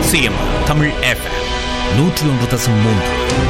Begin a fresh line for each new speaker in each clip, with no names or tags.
CM Tamil FM நூற்றி ஒன்று தசம் மூன்று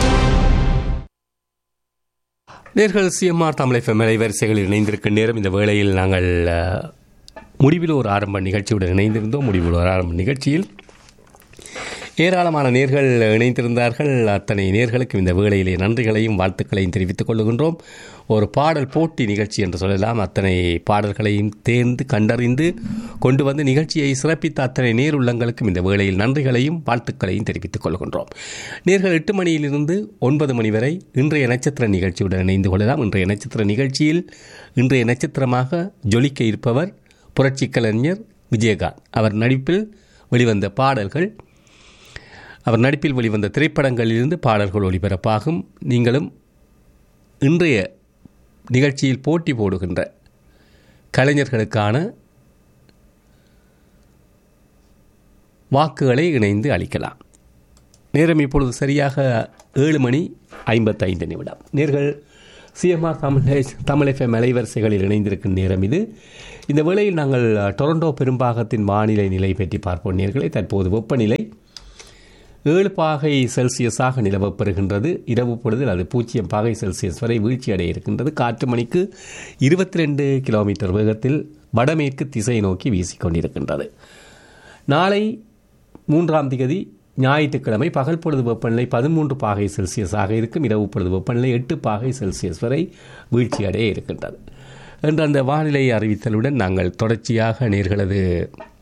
நேர்கள் சிஎம்ஆர் தமிழ் எஃப்எம் அலைவரிசைகளில் இணைந்திருக்கும் நேரம் இந்த வேளையில் நாங்கள் அஹ், முடிவில் ஒரு ஆரம்ப நிகழ்ச்சியுடன் இணைந்திருந்தோம் முடிவில் ஒரு ஆரம்ப நிகழ்ச்சியில் ஏராளமான நேர்கள் இணைந்திருந்தார்கள் அத்தனை நேர்களுக்கும் இந்த வேளையிலே நன்றிகளையும் வாழ்த்துக்களையும் தெரிவித்துக் கொள்கின்றோம் ஒரு பாடல் போட்டி நிகழ்ச்சி என்று சொல்லலாம் அத்தனை பாடல்களையும் தேர்ந்து கண்டறிந்து கொண்டு வந்து நிகழ்ச்சியை சிறப்பித்த அத்தனை நேர் உள்ளங்களுக்கும் இந்த வேளையில் நன்றிகளையும் வாழ்த்துக்களையும் தெரிவித்துக் கொள்கின்றோம் நேர்கள் எட்டு மணியிலிருந்து ஒன்பது மணி வரை இன்றைய நட்சத்திர நிகழ்ச்சியுடன் இணைந்து கொள்ளலாம் இன்றைய நட்சத்திர நிகழ்ச்சியில் இன்றைய நட்சத்திரமாக ஜொலிக்க இருப்பவர் புரட்சி கலைஞர் விஜயகாந்த் அவர் நடிப்பில் வெளிவந்த பாடல்கள் அவர் நடிப்பில் வெளிவந்த திரைப்படங்களிலிருந்து பாடல்கள் ஒளிபரப்பாகும் நீங்களும் இன்றைய நிகழ்ச்சியில் போட்டி போடுகின்ற கலைஞர்களுக்கான வாக்குகளை இணைந்து அளிக்கலாம் நேரம் இப்பொழுது சரியாக ஏழு மணி ஐம்பத்தைந்து நிமிடம் நேர்கள் சிஎம்ஆர் தமிழ் தமிழ் எஃப்எம் அலைவரிசைகளில் இணைந்திருக்கும் நேரம் இது இந்த வேளையில் நாங்கள் டொரண்டோ பெரும்பாகத்தின் வானிலை நிலை பற்றி பார்ப்போம் நேர்களை தற்போது வெப்பநிலை ஏழு பாகை செல்சியஸாக நிலவப் பெறுகின்றது இரவு பொழுதில் அது பூஜ்ஜியம் பாகை செல்சியஸ் வரை வீழ்ச்சி அடைய இருக்கின்றது காற்று மணிக்கு இருபத்தி ரெண்டு கிலோமீட்டர் வேகத்தில் வடமேற்கு திசை நோக்கி வீசிக்கொண்டிருக்கின்றது நாளை மூன்றாம் திகதி ஞாயிற்றுக்கிழமை பகல் பொழுது வெப்பநிலை பதிமூன்று பாகை செல்சியஸாக இருக்கும் இரவு பொழுது வெப்பநிலை எட்டு பாகை செல்சியஸ் வரை வீழ்ச்சி அடைய இருக்கின்றது என்ற அந்த வானிலை அறிவித்தலுடன் நாங்கள் தொடர்ச்சியாக நேர்களது